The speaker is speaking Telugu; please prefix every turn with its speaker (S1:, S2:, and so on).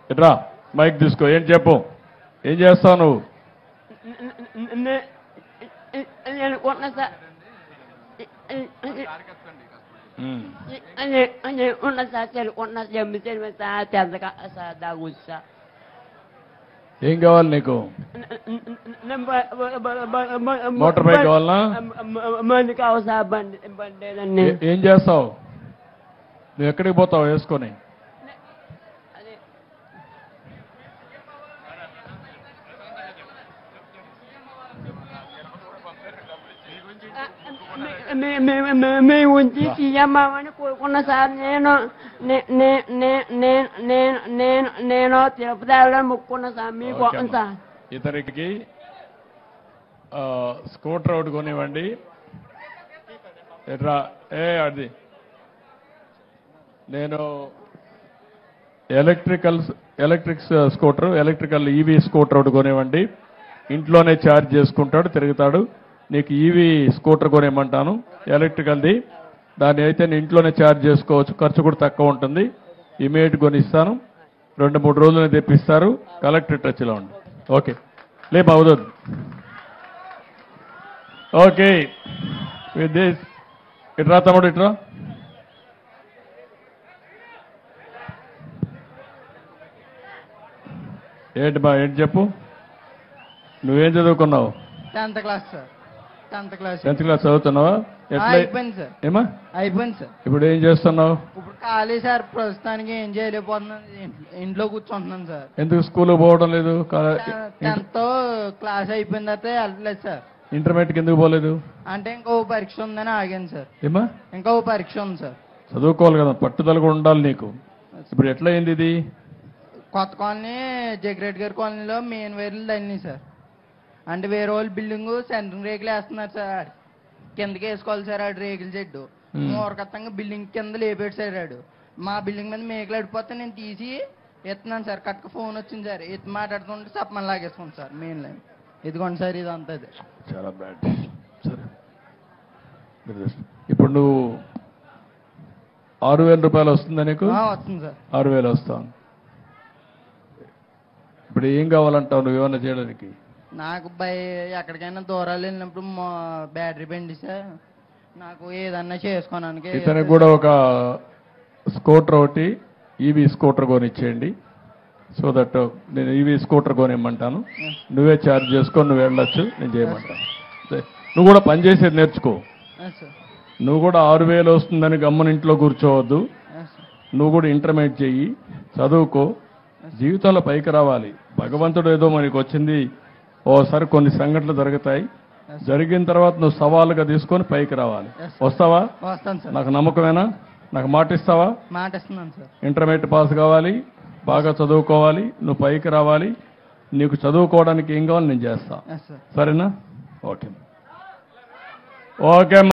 S1: ఇట్రా మైక్ తీసుకో ఏం చెప్పు ఏం చేస్తావు నువ్వు
S2: నే- నేను కొన్న సార్
S1: ఉమ్.
S2: నేను ఉన్న సార్ తెలుకున్న జమ్మి తెలివి సార్ తెల్లగా సార్ దాగుస్తా
S1: ఏం కావాలి నీకు మోటార్ బైక్ కావాలనా
S2: మంది కావు సార్ బండి బండి ఏదండి
S1: ఏ- ఏం చేస్తావు నువ్వు ఎక్కడికి పోతావు వేసుకొని
S2: అదే మీ ఉంచి తీయమ్మని కోరుకున్న సార్ నేను నే- నే- నే- నే- నేను నేను నేను తిరుపతి వెళ్ళాలని మొక్కుకున్నా సార్ మీకు
S1: ఓకే అమ్మా.
S2: సార్
S1: ఇతనికి ఆ, స్కూటర్ ఒకటి కొనివ్వండి ఎట్రా ఏ అది నేను electrical electric scooter electrical EV scooter ఒకటి కొనివ్వండి ఇంట్లోనే ఛార్జ్ చేసుకుంటాడు తిరుగుతాడు నీకు ఈవీ స్కూటర్ కొనివ్వమంటాను ఎలక్ట్రికల్ది దాన్ని అయితే నేను ఇంట్లోనే ఛార్జ్ చేసుకోవచ్చు ఖర్చు కూడా తక్కువ ఉంటుంది ఇమీడియట్ కొనిస్తాను రెండు మూడు రోజులు తెప్పిస్తారు కలెక్టర్ టచ్లో ఉండి ఓకే లే బావుదొద్దు ఓకే విత్ దిస్ ఇట్రా తమ్ముడు ఇట్రా ఏంటి బా ఏంటి చెప్పు నువ్వేం చదువుకున్నావు
S3: tenth class sir tenth class
S1: tenth class చదువుతున్నావా ఎట్లా
S3: అయిపోయింది సార్
S1: ఏమా
S3: అయిపోయింది సార్
S1: ఇప్పుడు ఏం చేస్తున్నావు
S3: ఇప్పుడు ఖాళీ సార్ ప్రస్తుతానికి ఏం చేయలేకపోతున్నాను ఇంట్- ఇంట్లో కూర్చుంటున్నాను సార్
S1: ఎందుకు స్కూల్ పోవడం లేదు
S3: టెన్త్ క్లాస్ అయిపోయిన తర్వాత వెళ్ళలేదు సార్
S1: ఇంటర్మీడియట్కి ఎందుకు పోలేదు
S3: అంటే ఇంకో పరీక్ష ఉందని ఆగాను సార్
S1: ఏమా
S3: ఇంకో పరీక్ష ఉంది సార్
S1: చదువుకోవాలి కదా పట్టుదల కూడా ఉండాలి నీకు ఇప్పుడు ఎట్లా అయింది ఇది
S3: కొత్త కాలనీ జగ్రెడ్ గారి కాలనీలో మెయిన్ వైర్లు తగిలినాయి సార్ అంటే వేరే వాళ్ళు బిల్డింగ్ సెంట్రింగ్ రేకులు వేస్తున్నారు సార్ కిందకి వేసుకోవాలి సార్ ఆడు రేకుల చెట్టు
S1: Hmm.
S3: మూరకత్తంగా బిల్డింగ్ కింద లేపేడు సార్ ఆడు మా బిల్డింగ్ మీద మేకలు అడిపోతే నేను తీసి ఎత్తున్నాను సార్ కట్టుకు ఫోన్ వచ్చింది సార్ ఎత్తి మాట్లాడుతుంటే సప్పమని లాగేసుకోండి సార్ మెయిన్ లైన్ ఇదిగోండి సార్ ఇది అంతా ఇది.
S1: చాలా బ్యాడ్ సరే ఇప్పుడు నువ్వు ఆరు వేల రూపాయలు వస్తుందా నీకు
S3: ఆ, వస్తుంది సార్
S1: ఆరు వేలు వస్తాను ఇప్పుడు ఏం కావాలంటావు నువ్వు ఏమన్నా చేయడానికి
S3: నాకు బై ఎక్కడికైనా దూరాలు వెళ్ళినప్పుడు మా బ్యాటరీ బండి సార్ నాకు ఏదన్నా చేసుకోవడానికి
S1: ఇతనికి కూడా ఒక స్కూటర్ ఒకటి ఈవీ స్కూటర్ కొనిచ్చేయండి సో దట్ నేను ఈవీ స్కూటర్ కొనిమ్మంటాను నువ్వే ఛార్జ్ చేసుకొని నువ్వు వెళ్ళొచ్చు నేను చేయమంటాను సరే. నువ్వు కూడా పని చేసేది నేర్చుకో
S3: ఆ, సార్
S1: నువ్వు కూడా ఆరు వేలు వస్తుందని గమ్మని ఇంట్లో కూర్చోవద్దు
S3: ఆ, సార్
S1: నువ్వు కూడా ఇంటర్మీడియట్ చెయ్యి చదువుకో జీవితంలో పైకి రావాలి భగవంతుడు ఏదో మనకి వచ్చింది ఓసారి కొన్ని సంఘటనలు జరుగుతాయి జరిగిన తర్వాత నువ్వు సవాలుగా తీసుకొని పైకి రావాలి
S3: Yes, sir.
S1: వస్తావా
S3: వస్తాను సార్
S1: నాకు నమ్మకమేనా నాకు మాట ఇస్తావా
S3: మాట ఇస్తున్నాను సార్
S1: ఇంటర్మీడియట్ పాస్ కావాలి బాగా చదువుకోవాలి నువ్వు పైకి రావాలి నీకు చదువుకోవడానికి ఏం కావాలి నేను చేస్తా
S3: ఎస్ సార్
S1: సరేనా ఓకే ఓకే